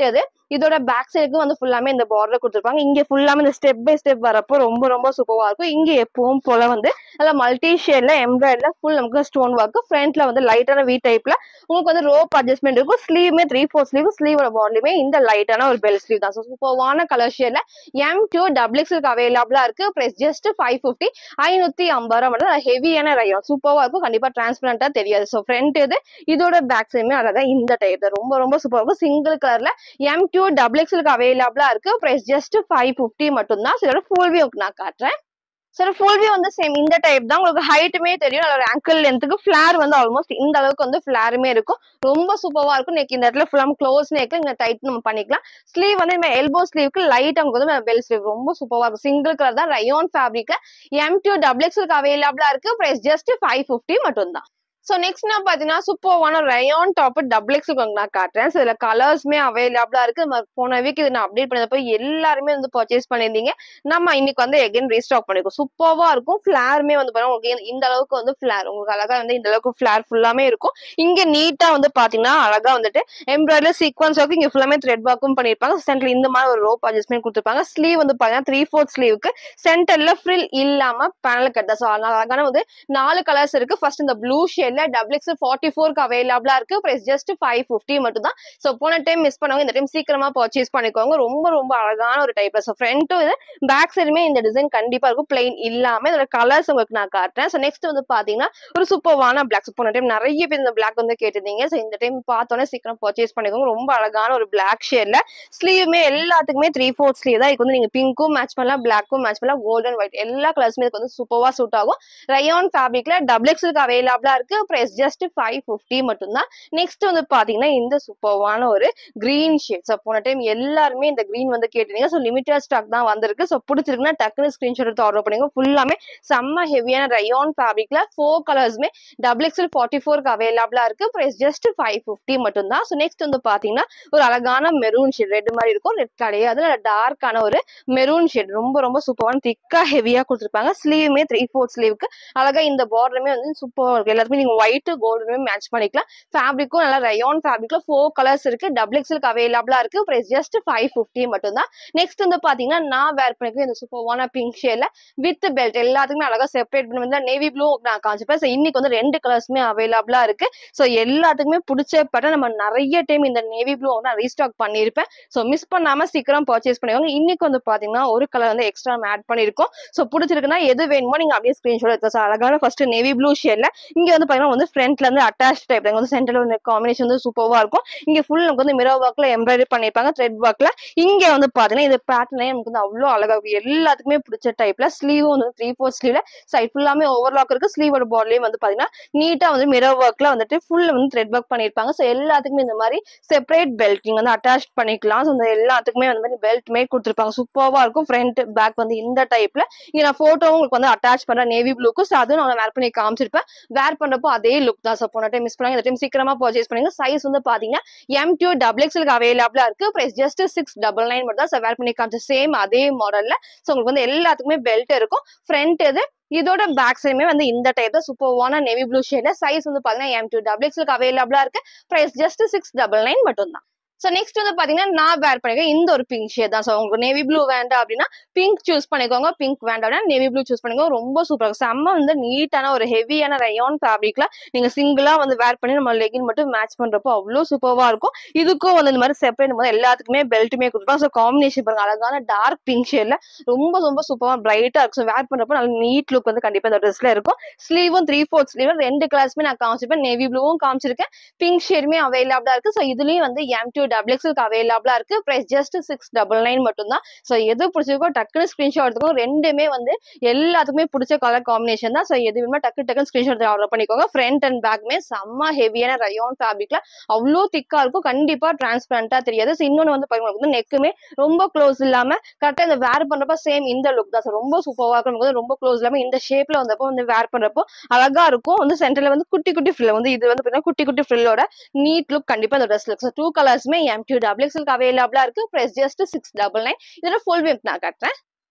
இதோட பேக் சைடுக்கு வந்து ஃபுல்லாமே இந்த பார்டர் கொடுத்துருப்பாங்க இங்க ஃபுல்லாமே இந்த ஸ்டெப் பை ஸ்டெப் வரப்போ ரொம்ப ரொம்ப சூப்பரா இருக்கும் இங்க எப்பவும் போல வந்து நல்லா மல்டி ஷேட்ல எம்ப்ராய்டர்ல ஃபுல் நமக்கு ஸ்டோன் ஒர்க் ஃப்ரண்ட்ல வந்து லைட்டான வி டைப்ல உங்களுக்கு வந்து ரோப் அட்ஜஸ்ட்மெண்ட் இருக்கும் ஸ்லீவ்மே த்ரீ ஃபோர் ஸ்லீவ் ஸ்லீவோட பாட்லையுமே இந்த லைட்டான ஒரு பெல் ஸ்லீவ் தான் ஸோ சூப்பர்வான கலர் ஷேட்ல எம் டூ டபுள் எக்ஸ்எல்க்கு அவைலபிளா இருக்கு பிரைஸ் ஜஸ்ட் ஃபைவ் ஃபிஃப்டி ஐநூத்தி ஐம்பது ரூபா மட்டும் ஹெவியான ரயம் சூப்பரா இருக்கும் கண்டிப்பா டிரான்ஸ்பரண்டா தெரியாது ஸோ ஃப்ரண்ட் இது இதோட பேக் சைடுமே அழகா இந்த டைப் தான் ரொம்ப ரொம்ப சூப்பரா இருக்கும் சிங்கிள் கலர்ல எம் டூ டபுள் எக்ஸ்எல்க்கு அவைலபிளா இருக்கு பிரைஸ் ஜஸ்ட் ஃபைவ் ஃபிஃப்டி மட்டும் தான் இதோட ஃபுல் வியூ நான் காட்டுறேன் சார் ஃபுல் வியூ வந்து சேம் இந்த டைப் தான் உங்களுக்கு ஹைட்டுமே தெரியும் அதோட ஆங்கிள் லென்த்துக்கு ஃபிளார் வந்து ஆல்மோஸ்ட் இந்த அளவுக்கு வந்து ஃபிளாருமே இருக்கும் ரொம்ப சூப்பரா இருக்கும் நெக் இந்த இடத்துல ஃபுல்லாக க்ளோஸ் நெக் இங்க டைட் நம்ம பண்ணிக்கலாம் ஸ்லீவ் வந்து நம்ம எல்போ ஸ்லீவ்க்கு லைட் நமக்கு வந்து பெல் ஸ்லீவ் ரொம்ப சூப்பரா இருக்கும் சிங்கிள் கலர் தான் ரயோன் ஃபேப்ரிக்ல எம் டூ டபுள் எக்ஸ்எல்க்கு அவைலபிளா இருக்கு பிரைஸ் ஜஸ்ட் ஃபைவ் ஃபிஃப்டி மட்டும் தான் ஸோ நெக்ஸ்ட் நான் பார்த்தீங்கன்னா சூப்பர்வான ரயான் டாப் டபுள் எக்ஸ் நான் காட்டுறேன் ஸோ இதில் கலர்ஸ்மே அவைலபிளா இருக்கு நம்ம போன வீக் இது நான் அப்டேட் பண்ணப்போ எல்லாருமே வந்து பர்ச்சேஸ் பண்ணியிருந்தீங்க நம்ம இன்னைக்கு வந்து எகைன் ரீஸ்டாக் பண்ணிருக்கோம் சூப்பர்வா இருக்கும் ஃபிளாருமே வந்து பாருங்க உங்களுக்கு இந்த அளவுக்கு வந்து ஃபிளார் உங்களுக்கு அழகா வந்து இந்த அளவுக்கு ஃபிளார் ஃபுல்லாமே இருக்கும் இங்க நீட்டா வந்து பாத்தீங்கன்னா அழகா வந்துட்டு எம்ப்ராய்டரி சீக்வன்ஸ் ஒர்க் இங்க ஃபுல்லாமே த்ரெட் ஒர்க்கும் பண்ணிருப்பாங்க சென்டர்ல இந்த மாதிரி ஒரு ரோப் அட்ஜஸ்ட்மெண்ட் கொடுத்துருப்பாங்க ஸ்லீவ் வந்து பாத்தீங்கன்னா த்ரீ ஃபோர்த் ஸ்லீவுக்கு சென்டர்ல ஃப்ரில் இல்லாம பேனல் கட் ஸோ அழகான வந்து நாலு கலர்ஸ் இருக்கு ஃபர்ஸ்ட் இந்த ப்ளூ ஷேட்ல டபுள் எக்ஸ் ஃபார்ட்டி ஃபோர்க்கு அவைலபிளா இருக்கு பிரைஸ் ஜஸ்ட் ஃபைவ் ஃபிஃப்டி மட்டும் தான் ஸோ போன டைம் மிஸ் பண்ணவங்க இந்த டைம் சீக்கிரமா பர்ச்சேஸ் பண்ணிக்கோங்க ரொம்ப ரொம்ப அழகான ஒரு டைப்ல ஸோ ஃப்ரண்ட்டும் இது பேக் சைடுமே இந்த டிசைன் கண்டிப்பா இருக்கும் பிளைன் இல்லாம இதோட கலர்ஸ் உங்களுக்கு நான் காட்டுறேன் ஸோ நெக்ஸ்ட் வந்து பாத்தீங்கன்னா ஒரு சூப்பர்வான பிளாக் போன டைம் நிறைய பேர் இந்த பிளாக் வந்து கேட்டிருந்தீங்க ஸோ இந்த டைம் பார்த்தோன்னே சீக்கிரம் பர்ச்சேஸ் பண்ணிக்கோங்க ரொம்ப அழகான ஒரு பிளாக் ஷேட்ல ஸ்லீவுமே எல்லாத்துக்குமே த்ரீ ஃபோர்த் ஸ்லீவ் தான் இதுக்கு வந்து நீங்க பிங்க்கும் மேட்ச் பண்ணலாம் பிளாக்கும் மேட்ச் பண்ணலாம் கோல்டன் ஒயிட் எல்லா கலர்ஸுமே இதுக்கு வந்து சூப்பர்வா சூட் ஆகும் ரயான் ஃபேப்ரிக்ல டபுள் எக்ஸ்எல்க்கு அவைலபிளா இருக்கு பிரைஸ் ஜஸ்ட் ஃபைவ் ஃபிஃப்டி மட்டும் தான் நெக்ஸ்ட் வந்து பாத்தீங்கன்னா இந்த சூப்பர்வான ஒரு கிரீன் ஷேட் ஸோ போன டைம் எல்லாருமே இந்த கிரீன் வந்து கேட்டிருந்தீங்க ஸோ லிமிட்டட் ஸ்டாக் தான் வந்திருக்கு ஸோ பிடிச்சிருக்குன்னா டக்குனு ஸ்கிரீன்ஷாட் எடுத்து ஆர்டர் பண்ணுங்க ஃபுல்லாமே செம்ம ஹெவியான ரயான் ஃபேப்ரிக்ல ஃபோர் கலர்ஸ்மே டபுள் எக்ஸ்எல் ஃபார்ட்டி ஃபோருக்கு அவைலபிளா இருக்கு பிரைஸ் ஜஸ்ட் ஃபைவ் ஃபிஃப்டி மட்டும் தான் ஸோ நெக்ஸ்ட் வந்து பாத்தீங்கன்னா ஒரு அழகான மெரூன் ஷேட் ரெட் மாதிரி இருக்கும் ரெட் கிடையாது டார்க்கான ஒரு மெரூன் ஷேட் ரொம்ப ரொம்ப சூப்பரான திக்கா ஹெவியா கொடுத்துருப்பாங்க ஸ்லீவுமே த்ரீ ஃபோர்த் ஸ்லீவுக்கு அழகா இந்த பார்டருமே வந்து சூப்பர் இருக்கு எல்லாருமே நீங்க ஒயிட் கோல்டுமே மேட்ச் பண்ணிக்கலாம் ஃபேப்ரிக்கும் நல்லா ரயான் ஃபேப்ரிக்ல ஃபோர் கலர்ஸ் இருக்கு டபுள் எக்ஸ்எல்க்கு அவைலபிளா இருக்கு பிரைஸ் ஜஸ்ட் ஃபைவ் ஃபிஃப்டி மட்டும் தான் நெக்ஸ்ட் வந்து பாத்தீங்கன்னா நான் வேர் பண்ணிக்க இந்த சூப்பர்வான பிங்க் ஷேட்ல வித் பெல்ட் எல்லாத்துக்குமே அழகா செப்பரேட் பண்ணி வந்து நேவி ப்ளூ நான் காமிச்சிப்பேன் ஸோ இன்னைக்கு வந்து ரெண்டு கலர்ஸுமே அவைலபிளா இருக்கு ஸோ எல்லாத்துக்குமே பிடிச்ச பட்டம் நம்ம நிறைய டைம் இந்த நேவி ப்ளூ நான் ரீஸ்டாக் பண்ணியிருப்பேன் ஸோ மிஸ் பண்ணாம சீக்கிரம் பர்ச்சேஸ் பண்ணிக்கோங்க இன்னைக்கு வந்து பாத்தீங்கன்னா ஒரு கலர் வந்து எக்ஸ்ட்ரா ஆட் பண்ணிருக்கோம் ஸோ பிடிச்சிருக்குன்னா எது வேணுமோ நீங்க அப்படியே ஸ்கிரீன்ஷாட் எடுத்து ஸோ அழகான ஃபர்ஸ்ட் நேவி ப்ளூ ஷேட்ல இங்க வந்து பாத்தீங்கன்னா வந்து ஃப்ரண்ட்ல இருந்து அட்டாச் டைப் வந்து சென்டர்ல வந்து காம்பினேஷன் வந்து சூப்பர்வா இருக்கும் இங்க ஃபுல் நமக்கு வந்து மிரர் ஒர்க்ல எம்ப்ராய்டரி பண்ணிருப்பாங்க த்ரெட் ஒர்க்ல இங்க வந்து பாத்தீங்கன்னா இது பேட்டர்னே நமக்கு வந்து அவ்வளோ அழகா இருக்கும் எல்லாத்துக்குமே பிடிச்ச டைப்ல ஸ்லீவும் வந்து த்ரீ ஃபோர் ஸ்லீவ்ல சைட் ஃபுல்லாமே ஓவர்லாக் இருக்கு ஸ்லீவோட பாடிலையும் வந்து பாத்தீங்கன்னா நீட்டா வந்து மிரர் ஒர்க்ல வந்துட்டு ஃபுல் வந்து த்ரெட் ஒர்க் பண்ணிருப்பாங்க ஸோ எல்லாத்துக்குமே இந்த மாதிரி செப்பரேட் பெல்ட் நீங்க வந்து அட்டாச் பண்ணிக்கலாம் ஸோ இந்த எல்லாத்துக்குமே வந்து பெல்ட்மே கொடுத்துருப்பாங்க சூப்பர்வா இருக்கும் ஃப்ரண்ட் பேக் வந்து இந்த டைப்ல இங்க நான் போட்டோ உங்களுக்கு வந்து அட்டாச் பண்றேன் நேவி ப்ளூக்கு ஸோ அதுவும் நான் வேர் பண்ணி காமிச்சிருப்பேன் வேர் பண்றப்போ அதே லுக் தான் ஸோ போன டைம் மிஸ் பண்ணாங்க இந்த டைம் சீக்கிரமா பர்ச்சேஸ் பண்ணுங்க சைஸ் வந்து பாத்தீங்கன்னா எம் டூ டபுள் எக்ஸ்எல்க்கு அவைலபிளா இருக்கு price just six double nine மட்டும் தான் ஸோ வேர் பண்ணி காமிச்ச சேம் அதே மாடல்ல ஸோ உங்களுக்கு வந்து எல்லாத்துக்குமே பெல்ட் இருக்கும் ஃப்ரண்ட் இது இதோட பேக் சைடுமே வந்து இந்த டைப் தான் சூப்பர்வான நேவி ப்ளூ ஷேட்ல சைஸ் வந்து பாத்தீங்கன்னா எம் டூ டபுள் எக்ஸ்எல்க்கு அவைலபிளா இருக்கு price just six double nine மட்டும் தான் ஸோ நெக்ஸ்ட் வந்து பாத்தீங்கன்னா நான் வேர் பண்ணிருக்கேன் இந்த ஒரு பிங்க் ஷேட் தான் ஸோ உங்களுக்கு நேவி ப்ளூ வேண்டாம் அப்படின்னா பிங்க் சூஸ் பண்ணிக்கோங்க பிங்க் வேண்டாம் அப்படின்னா நேவி ப்ளூ சூஸ் பண்ணிக்கோங்க ரொம்ப சூப்பராக இருக்கும் செம்ம வந்து நீட்டான ஒரு ஹெவியான ரயான் ஃபேப்ரிக்ல நீங்க சிங்கிளா வந்து வேர் பண்ணி நம்ம லெகின் மட்டும் மேட்ச் பண்றப்போ அவ்வளோ சூப்பர்வா இருக்கும் இதுக்கும் வந்து இந்த மாதிரி செப்பரேட் போது எல்லாத்துக்குமே பெல்ட்டுமே கொடுப்பாங்க ஸோ காம்பினேஷன் பாருங்க அழகான டார்க் பிங்க் ஷேட்ல ரொம்ப ரொம்ப சூப்பரா பிரைட்டா இருக்கும் ஸோ வேர் பண்றப்போ நல்ல நீட் லுக் வந்து கண்டிப்பா இந்த ட்ரெஸ்ல இருக்கும் ஸ்லீவும் த்ரீ ஃபோர்த் ஸ்லீவ் ரெண்டு கலர்ஸ்மே நான் காமிச்சிருப்பேன் நேவி ப்ளூவும் காமிச்சிருக்கேன் பிங்க் ஷேடுமே அவைலபிளா இருக்கு ஸோ இதுலயும் வந்து எம் டூ டபுள் எக்ஸ்க்கு அவைலபிளா இருக்கு price just six double nine மட்டும் தான் ஸோ எது பிடிச்சிருக்கோ டக்குனு ஸ்கிரீன்ஷாட் எடுத்துக்கோ ரெண்டுமே வந்து எல்லாத்துக்குமே பிடிச்ச கலர் காம்பினேஷன் தான் ஸோ எது வேணுமோ டக்கு டக்குன்னு ஸ்கிரீன்ஷாட் ஆர்டர் பண்ணிக்கோங்க ஃப்ரண்ட் அண்ட் பேக்மே செம்ம ஹெவியான ரயான் ஃபேப்ரிக்ல அவ்வளோ திக்கா இருக்கும் கண்டிப்பா டிரான்ஸ்பரண்டா தெரியாது ஸோ இன்னொன்று வந்து பாருங்க உங்களுக்கு வந்து நெக்குமே ரொம்ப க்ளோஸ் இல்லாம கரெக்டா இந்த வேர் பண்றப்ப சேம் இந்த லுக் தான் சார் ரொம்ப சூப்பராக இருக்கும் நமக்கு வந்து ரொம்ப க்ளோஸ் இல்லாம இந்த ஷேப்ல வந்தப்போ வந்து வேர் பண்றப்போ அழகா இருக்கும் வந்து சென்டர்ல வந்து குட்டி குட்டி ஃபில் வந்து இது வந்து பாத்தீங்கன்னா குட்டி குட்டி ஃபில்லோட நீட் லுக் கண்டிப்பா இந்த ட்ரெஸ் லுக் ஸோ டூ கலர்ஸ்மே எம் டூ டபுள் எக்ஸ்எல்க்கு அவைலபிளா இருக்கு price just six double nine இதோட ஃபுல் வித் நான் கட்டுறேன்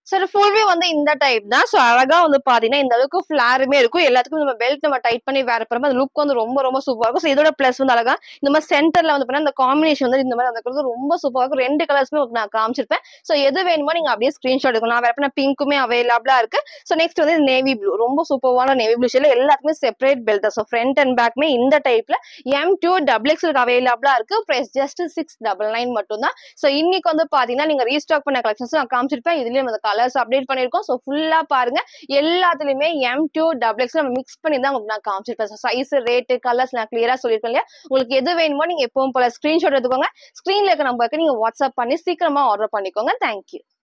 சார் ஃபுல்வே வந்து இந்த டைப் தான் ஸோ அழகா வந்து பாத்தீங்கன்னா இந்த அளவுக்கு ஃபிளாருமே இருக்கும் எல்லாத்துக்கும் நம்ம பெல்ட் நம்ம டைட் பண்ணி வேற போறப்ப அந்த லுக் வந்து ரொம்ப ரொம்ப சூப்பரா இருக்கும் ஸோ இதோட பிளஸ் வந்து அழகா இந்த மாதிரி சென்டர்ல வந்து பாத்தீங்கன்னா இந்த காம்பினேஷன் வந்து இந்த மாதிரி வந்து ரொம்ப சூப்பரா இருக்கும் ரெண்டு கலர்ஸ்மே உங்களுக்கு நான் காமிச்சிருப்பேன் ஸோ எது வேணுமோ நீங்க அப்படியே ஸ்கிரீன்ஷாட் எடுக்கும் நான் வேற பண்ண பிங்க்குமே அவைலபிளா இருக்கு ஸோ நெக்ஸ்ட் வந்து நேவி ப்ளூ ரொம்ப சூப்பரான நேவி ப்ளூ ஷேல எல்லாத்துக்குமே செப்பரேட் பெல்ட் தான் ஸோ ஃப்ரண்ட் அண்ட் பேக்மே இந்த டைப்ல எம் டூ டபுள் எக்ஸ் அவைலபிளா இருக்கு price just six double nine மட்டும் தான் ஸோ இன்னைக்கு வந்து பாத்தீங்கன்னா நீங்க ரீஸ்டாக் பண்ண கலெக்ஷன்ஸ் நான் காமிச்சிருப்பேன் இதுலயும் அந்த கலர்ஸ் அப்டேட் பண்ணிருக்கோம் ஸோ ஃபுல்லா பாருங்க எல்லாத்துலயுமே எம் டூ டபுள் எக்ஸ் நம்ம மிக்ஸ் பண்ணி தான் உங்களுக்கு நான் காமிச்சிருப்பேன் சைஸ் ரேட்டு கலர்ஸ் நான் கிளியரா சொல்லியிருக்கேன் இல்லையா உங்களுக்கு எது வேணுமோ நீங்க எப்பவும் போல ஸ்கிரீன்ஷாட் எடுத்துக்கோங்க ஸ்கிரீன்ல இருக்க நம்பருக்கு நீங்க வாட்ஸ்அப் பண்ணி சீக்கிரமா ஆர்டர் பண்ணிக்கோங்க தேங்க்யூ